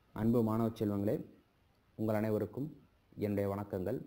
அன்பு மாணவ செல்வங்களே உங்கள் அனைவருக்கும் என்னுடைய வணக்கங்கள்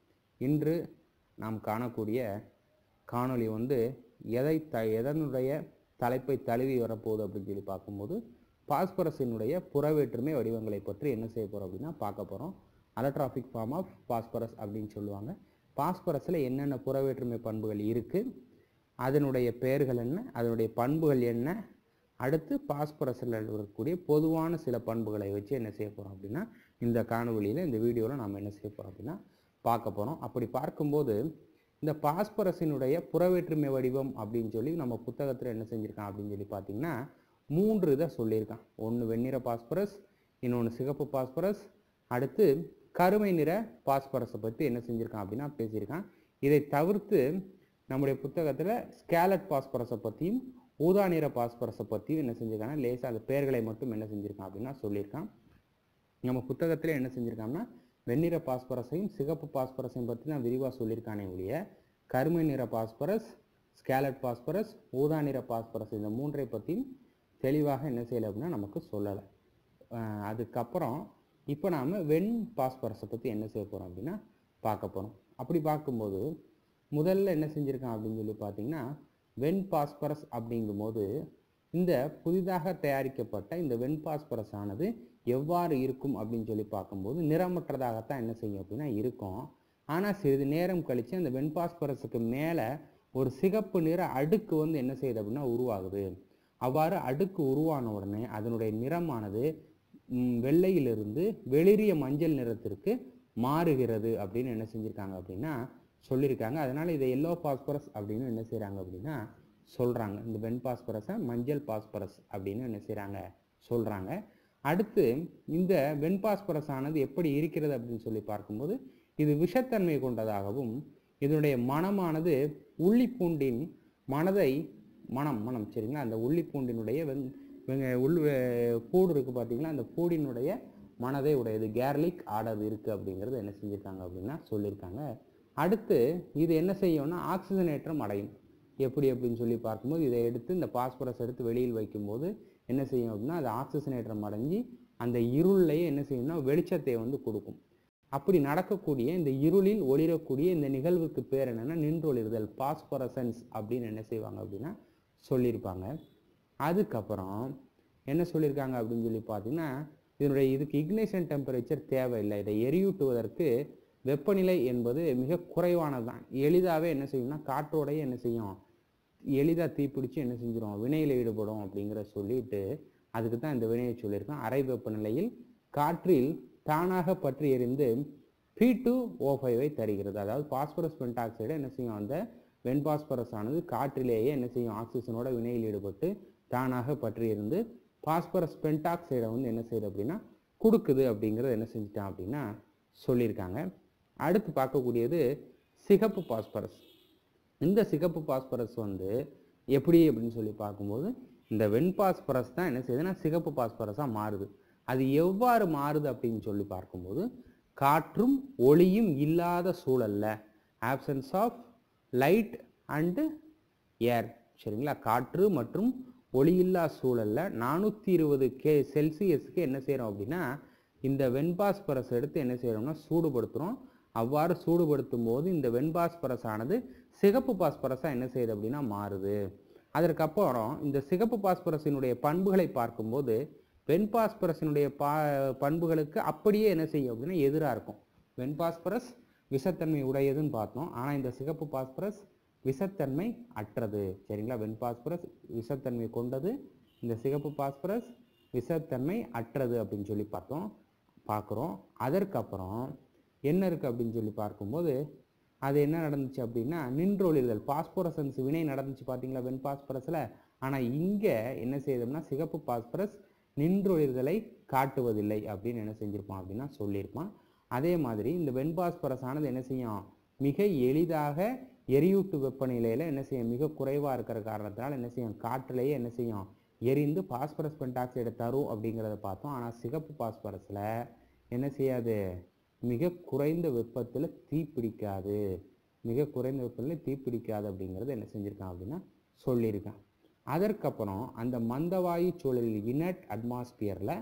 இன்று நாம் காணக்கூடிய காணொளி வந்து எதை த எதனுடைய தலைப்பை தழுவி வரப்போகுது அப்படின்னு சொல்லி பார்க்கும்போது பாஸ்பரஸினுடைய புறவேற்றுமை வடிவங்களை பற்றி என்ன செய்ய போகிறோம் அப்படின்னா பார்க்க போகிறோம் அலட்ராஃபிக் ஃபார்ம் ஆஃப் பாஸ்பரஸ் அப்படின்னு சொல்லுவாங்க பாஸ்பரஸில் என்னென்ன புறவேற்றுமை பண்புகள் இருக்குது அதனுடைய பெயர்கள் என்ன அதனுடைய பண்புகள் என்ன அடுத்து பாஸ்பரஸில் இருக்கக்கூடிய பொதுவான சில பண்புகளை வச்சு என்ன செய்ய போகிறோம் அப்படின்னா இந்த காணொலியில் இந்த வீடியோவில் நாம் என்ன செய்ய போகிறோம் அப்படின்னா பார்க்க போகிறோம் அப்படி பார்க்கும்போது இந்த பாஸ்பரஸினுடைய புறவேற்றுமை வடிவம் அப்படின்னு சொல்லி நம்ம புத்தகத்தில் என்ன செஞ்சுருக்கான் அப்படின்னு சொல்லி பார்த்தீங்கன்னா மூன்று இதை சொல்லியிருக்கான் ஒன்று வெண்ணிற பாஸ்பரஸ் இன்னொன்று சிகப்பு பாஸ்பரஸ் அடுத்து கருமை நிற பாஸ்பரஸை பற்றி என்ன செஞ்சுருக்கான் அப்படின்னா பேசியிருக்கான் இதை தவிர்த்து நம்முடைய புத்தகத்தில் ஸ்கேலட் பாஸ்பரஸை பற்றியும் ஊதா நிற பாஸ்பரஸை பற்றியும் என்ன செஞ்சிருக்காங்கன்னா லேசாக அந்த பெயர்களை மட்டும் என்ன செஞ்சுருக்கான் அப்படின்னா சொல்லியிருக்கான் நம்ம புத்தகத்தில் என்ன செஞ்சுருக்காங்கன்னா வெண்ணிற பாஸ்பரஸையும் சிகப்பு பாஸ்பரஸையும் பற்றி தான் விரிவாக சொல்லியிருக்கானே ஒழிய கருமை நிற பாஸ்பரஸ் ஸ்கேலட் பாஸ்பரஸ் ஊதா நிற பாஸ்பரஸ் இந்த மூன்றை பற்றியும் தெளிவாக என்ன செய்யலை அப்படின்னா நமக்கு சொல்லலை அஹ் அதுக்கப்புறம் இப்போ நாம் வெண் பாஸ்பரஸை பற்றி என்ன செய்ய போகிறோம் அப்படின்னா பார்க்க போகிறோம் அப்படி பார்க்கும்போது முதல்ல என்ன செஞ்சுருக்கான் அப்படின்னு சொல்லி பார்த்தீங்கன்னா வெண் பாஸ்பரஸ் அப்படிங்கும்போது இந்த புதிதாக தயாரிக்கப்பட்ட இந்த வெண் பாஸ்பரஸ் ஆனது எவ்வாறு இருக்கும் அப்படின்னு சொல்லி பார்க்கும்போது நிறமற்றதாகத்தான் என்ன செய்யும் அப்படின்னா இருக்கும் ஆனால் சிறிது நேரம் கழித்து அந்த வெண் பாஸ்பரஸுக்கு மேலே ஒரு சிகப்பு நிற அடுக்கு வந்து என்ன செய்யுது அப்படின்னா உருவாகுது அவ்வாறு அடுக்கு உருவான உடனே அதனுடைய நிறமானது ம், வெள்ளையிலிருந்து வெளிரிய மஞ்சள் நிறத்திற்கு மாறுகிறது அப்படின்னு என்ன செஞ்சுருக்காங்க அப்படின்னா சொல்லியிருக்காங்க அதனால் இதை எல்லோ பாஸ்பரஸ் அப்படின்னு என்ன செய்கிறாங்க அப்படின்னா சொல்கிறாங்க இந்த வெண் பாஸ்பரஸை மஞ்சள் பாஸ்பரஸ் அப்படின்னு என்ன செய்கிறாங்க சொல்கிறாங்க அடுத்து இந்த வெண் பாஸ்பரஸ் ஆனது எப்படி இருக்கிறது அப்படின்னு சொல்லி பார்க்கும்போது இது விஷத்தன்மை கொண்டதாகவும் இதனுடைய மனமானது உள்ளிப்பூண்டின் மனதை மனம் மனம் சரிங்களா அந்த உள்ளிப்பூண்டினுடைய வெங் வெங்க உள் வெ- பூடு இருக்குது பார்த்தீங்களா அந்த பூடினுடைய மனதை உடையது கேர்லிக் ஆர்டர் இருக்குது அப்படிங்கிறது என்ன செஞ்சுருக்காங்க அப்படின்னா சொல்லியிருக்காங்க அடுத்து இது என்ன செய்யும்னா ஆக்சிஜனேற்றம் அடையும் எப்படி அப்படின்னு சொல்லி பார்க்கும்போது இதை எடுத்து இந்த பாஸ்பரஸ் எடுத்து வெளியில் வைக்கும்போது என்ன செய்யும் அப்படின்னா அது ஆக்சிஜனேற்றம் அடைஞ்சு அந்த இருளையே என்ன செய்யும்னா வெளிச்சத்தை வந்து கொடுக்கும் அப்படி நடக்கக்கூடிய இந்த இருளில் ஒளிரக்கூடிய இந்த நிகழ்வுக்கு பேர் என்னன்னா நின்றொளிர்தல் பாஸ்பரசன்ஸ் அப்படின்னு என்ன செய்வாங்க அப்படின்னா சொல்லியிருப்பாங்க அதுக்கப்புறம் என்ன சொல்லியிருக்காங்க அப்படின்னு சொல்லி பார்த்தீங்கன்னா இதனுடைய இதுக்கு இக்னேஷன் டெம்பரேச்சர் தேவையில்லை இதை எரியூட்டுவதற்கு வெப்பநிலை என்பது மிக குறைவானது தான் எளிதாகவே என்ன செய்யும்னா காற்றோடையே என்ன செய்யும் எளிதாக தீப்பிடிச்சு என்ன செஞ்சிடும் வினையில் ஈடுபடும் அப்படிங்கிற சொல்லிட்டு அதுக்கு தான் இந்த வினையை சொல்லியிருக்கேன் அறை வெப்பநிலையில் காற்றில் தானாக பற்றி எரிந்து பி டூ ஓ ஃபைவை தருகிறது அதாவது பாஸ்பரஸ் பென்டாக்சைடை என்ன செய்யும் அந்த வெண்பாஸ்பரஸ் ஆனது காற்றிலேயே என்ன செய்யும் ஆக்சிஜனோட வினையில் ஈடுபட்டு தானாக பற்றி எரிந்து பாஸ்பரஸ் பென்டாக்சைடை வந்து என்ன செய்யுது அப்படின்னா கொடுக்குது அப்படிங்கிறத என்ன செஞ்சுட்டான் அப்படின்னா சொல்லியிருக்காங்க அடுத்து பார்க்கக்கூடியது சிகப்பு பாஸ்பரஸ் இந்த சிகப்பு பாஸ்பரஸ் வந்து எப்படி அப்படின்னு சொல்லி பார்க்கும்போது இந்த வெண் பாஸ்பரஸ் தான் என்ன செய்யுதுன்னா சிகப்பு பாஸ்பரஸாக மாறுது அது எவ்வாறு மாறுது அப்படின்னு சொல்லி பார்க்கும்போது காற்றும் ஒளியும் இல்லாத சூழல்ல absence of light and air சரிங்களா காற்று மற்றும் ஒளியில்லா சூழல்ல நானூற்றி இருபது கே செல்சியஸ்க்கு என்ன செய்கிறோம் அப்படின்னா இந்த வெண்பாஸ்பரஸ் எடுத்து என்ன செய்கிறோம்னா சூடுபடுத்துகிறோம் அவ்வாறு சூடுபடுத்தும் போது இந்த வெண்பாஸ்பரஸ் ஆனது சிகப்பு பாஸ்பரஸாக என்ன செய்யுது அப்படின்னா மாறுது அதற்கப்புறம் இந்த சிகப்பு பாஸ்பரஸினுடைய பண்புகளை பார்க்கும்போது வெண்பாஸ்பரஸினுடைய பா பண்புகளுக்கு அப்படியே என்ன செய்யும் அப்படின்னா எதிராக இருக்கும் வெண்பாஸ்பரஸ் விஷத்தன்மை உடையதுன்னு பார்த்தோம் ஆனால் இந்த சிகப்பு பாஸ்பரஸ் விஷத்தன்மை அற்றது சரிங்களா வெண்பாஸ்பரஸ் விஷத்தன்மை கொண்டது இந்த சிகப்பு பாஸ்பரஸ் விஷத்தன்மை அற்றது அப்படின்னு சொல்லி பார்த்தோம் பார்க்குறோம் அதற்கப்புறம் என்ன இருக்குது அப்படின்னு சொல்லி பார்க்கும்போது அது என்ன நடந்துச்சு அப்படின்னா நின்றொளிர்தல் பாஸ்பரசன்ஸ் வினை நடந்துச்சு பார்த்தீங்களா வெண் பாஸ்பரஸில் ஆனால் இங்கே என்ன செய்யுதுன்னா சிகப்பு பாஸ்பரஸ் நின்றொளிர்தலை காட்டுவதில்லை அப்படின்னு என்ன செஞ்சிருப்பான் அப்படின்னா சொல்லியிருப்பான் அதே மாதிரி இந்த வெண் பாஸ்பரஸ் ஆனது என்ன செய்யும் மிக எளிதாக எரியூட்டு வெப்பநிலையில் என்ன செய்யும் மிக குறைவாக இருக்கிற காரணத்தினால என்ன செய்யும் காற்றிலேயே என்ன செய்யும் எரிந்து பாஸ்பரஸ் பென்டாக்சைடை தரும் அப்படிங்கிறத பார்த்தோம் ஆனால் சிகப்பு பாஸ்பரஸில் என்ன செய்யாது மிக குறைந்த வெப்பத்தில் தீப்பிடிக்காது மிக குறைந்த வெப்பத்தில் தீப்பிடிக்காது அப்படிங்கிறத என்ன செஞ்சுருக்கான் அப்படின்னா சொல்லியிருக்கான் அதற்கப்புறம் அந்த மந்தவாயு சூழலில் இனட் அட்மாஸ்பியரில்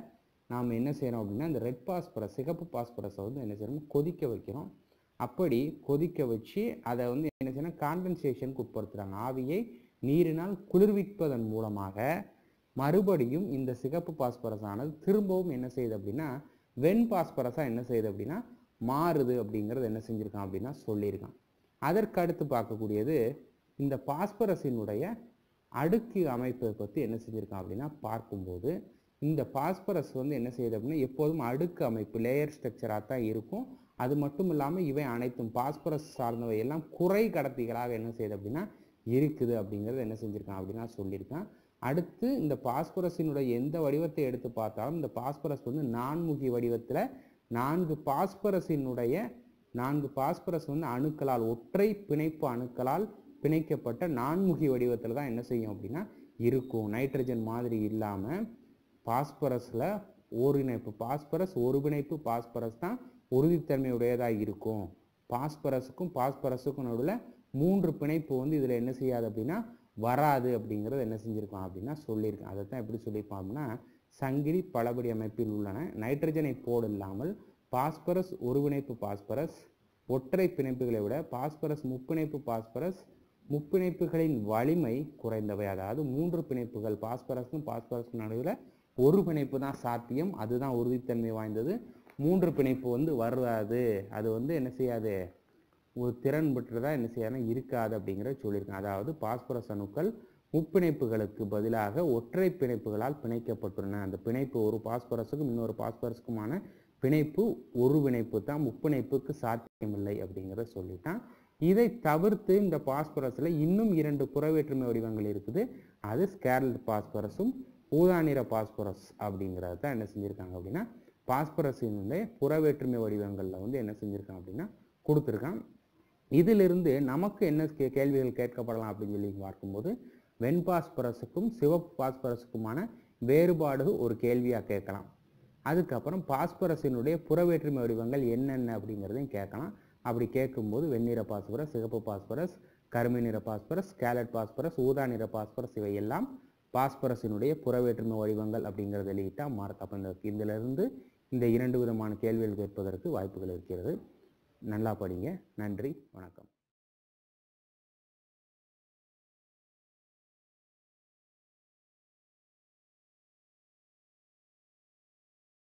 நாம் என்ன செய்கிறோம் அப்படின்னா இந்த ரெட் பாஸ்பரஸ் சிகப்பு பாஸ்பரஸை வந்து என்ன செய்யணும் கொதிக்க வைக்கிறோம் அப்படி கொதிக்க வச்சு அதை வந்து என்ன செய்யணும் காண்டன்சேஷனுக்கு உட்படுத்துகிறாங்க ஆவியை நீரினால் குளிர்விப்பதன் மூலமாக மறுபடியும் இந்த சிகப்பு பாஸ்பரஸ் ஆனது திரும்பவும் என்ன செய்யுது அப்படின்னா வெண் பாஸ்பரஸாக என்ன செய்யுது அப்படின்னா மாறுது அப்படிங்கிறது என்ன செஞ்சுருக்கான் அப்படின்னா சொல்லியிருக்கான் அதற்கு அடுத்து பார்க்கக்கூடியது இந்த பாஸ்பரஸினுடைய அடுக்கு அமைப்பை பற்றி என்ன செஞ்சுருக்கான் அப்படின்னா பார்க்கும்போது இந்த பாஸ்பரஸ் வந்து என்ன செய்யுது அப்படின்னா எப்போதும் அடுக்கு அமைப்பு லேயர் ஸ்ட்ரக்சராக தான் இருக்கும் அது மட்டும் இல்லாமல் இவை அனைத்தும் பாஸ்பரஸ் சார்ந்தவை எல்லாம் குறை கடத்திகளாக என்ன செய்யுது அப்படின்னா இருக்குது அப்படிங்கிறது என்ன செஞ்சுருக்கான் அப்படின்னா சொல்லியிருக்கான் அடுத்து இந்த பாஸ்பரஸினுடைய எந்த வடிவத்தை எடுத்து பார்த்தாலும் இந்த பாஸ்பரஸ் வந்து நான்முகி வடிவத்தில் நான்கு பாஸ்பரஸினுடைய நான்கு பாஸ்பரஸ் வந்து அணுக்களால் ஒற்றை பிணைப்பு அணுக்களால் பிணைக்கப்பட்ட நான்முகி வடிவத்தில் தான் என்ன செய்யும் அப்படின்னா இருக்கும் நைட்ரஜன் மாதிரி இல்லாமல் பாஸ்பரஸில் ஓரிணைப்பு பாஸ்பரஸ் ஒருங்கிணைப்பு பாஸ்பரஸ் தான் உறுதித்தன்மையுடையதாக இருக்கும் பாஸ்பரஸுக்கும் பாஸ்பரஸுக்கும் நடுவில் மூன்று பிணைப்பு வந்து இதில் என்ன செய்யாது அப்படின்னா வராது அப்படிங்கிறது என்ன செஞ்சுருக்கான் அப்படின்னா சொல்லியிருக்கேன் அதை தான் எப்படி சொல்லியிருப்பான் அப்படின்னா சங்கிலி பலபடி அமைப்பில் உள்ளன நைட்ரஜனை போடு இல்லாமல் பாஸ்பரஸ் ஒருங்கிணைப்பு பாஸ்பரஸ் ஒற்றை பிணைப்புகளை விட பாஸ்பரஸ் முப்பிணைப்பு பாஸ்பரஸ் முப்பிணைப்புகளின் வலிமை குறைந்தவை அதாவது மூன்று பிணைப்புகள் பாஸ்பரஸும் பாஸ்பரஸுக்கும் நடுவில் ஒரு பிணைப்பு தான் சாத்தியம் அதுதான் உறுதித்தன்மை வாய்ந்தது மூன்று பிணைப்பு வந்து வராது அது வந்து என்ன செய்யாது ஒரு திறன் பெற்றதா என்ன செய்யணும் இருக்காது அப்படிங்கிறத சொல்லியிருக்கேன் அதாவது பாஸ்பரஸ் அணுக்கள் முப்பிணைப்புகளுக்கு பதிலாக ஒற்றை பிணைப்புகளால் பிணைக்கப்பட்டுள்ளன அந்த பிணைப்பு ஒரு பாஸ்பரஸுக்கும் இன்னொரு பாஸ்பரஸுக்குமான பிணைப்பு ஒரு பிணைப்பு தான் முப்பிணைப்புக்கு சாத்தியமில்லை அப்படிங்கிறத சொல்லிட்டான் இதை தவிர்த்து இந்த பாஸ்பரஸில் இன்னும் இரண்டு புறவேற்றுமை வடிவங்கள் இருக்குது அது ஸ்கேரல்ட் பாஸ்பரஸும் ஊதா நிற பாஸ்பரஸ் அப்படிங்கிறது தான் என்ன செஞ்சுருக்காங்க அப்படின்னா பாஸ்பரஸினுடைய புறவேற்றுமை வடிவங்களில் வந்து என்ன செஞ்சுருக்கான் அப்படின்னா கொடுத்துருக்கான் இதிலிருந்து நமக்கு என்ன கே- கேள்விகள் கேட்கப்படலாம் அப்படின்னு சொல்லி பார்க்கும்போது வெண் பாஸ்பரஸுக்கும் சிவப்பு பாஸ்பரஸுக்குமான வேறுபாடு ஒரு கேள்வியாக கேட்கலாம் அதுக்கப்புறம் பாஸ்பரஸினுடைய புறவேற்றுமை வடிவங்கள் என்னென்ன அப்படிங்கிறதையும் கேட்கலாம் அப்படி கேட்கும்போது வெண்ணிற பாஸ்பரஸ் சிகப்பு பாஸ்பரஸ் கருமை நிற பாஸ்பரஸ் ஸ்கேலட் பாஸ்பரஸ் ஊதா நிற பாஸ்பரஸ் இவை எல்லாம் பாஸ்பரஸினுடைய புறவேற்றுமை வடிவங்கள் அப்படிங்கிறத வெளியிட்டால் மார்க் அப்போ இந்த இதிலிருந்து இந்த இரண்டு விதமான கேள்விகள் கேட்பதற்கு வாய்ப்புகள் இருக்கிறது நல்லா படிங்க நன்றி வணக்கம்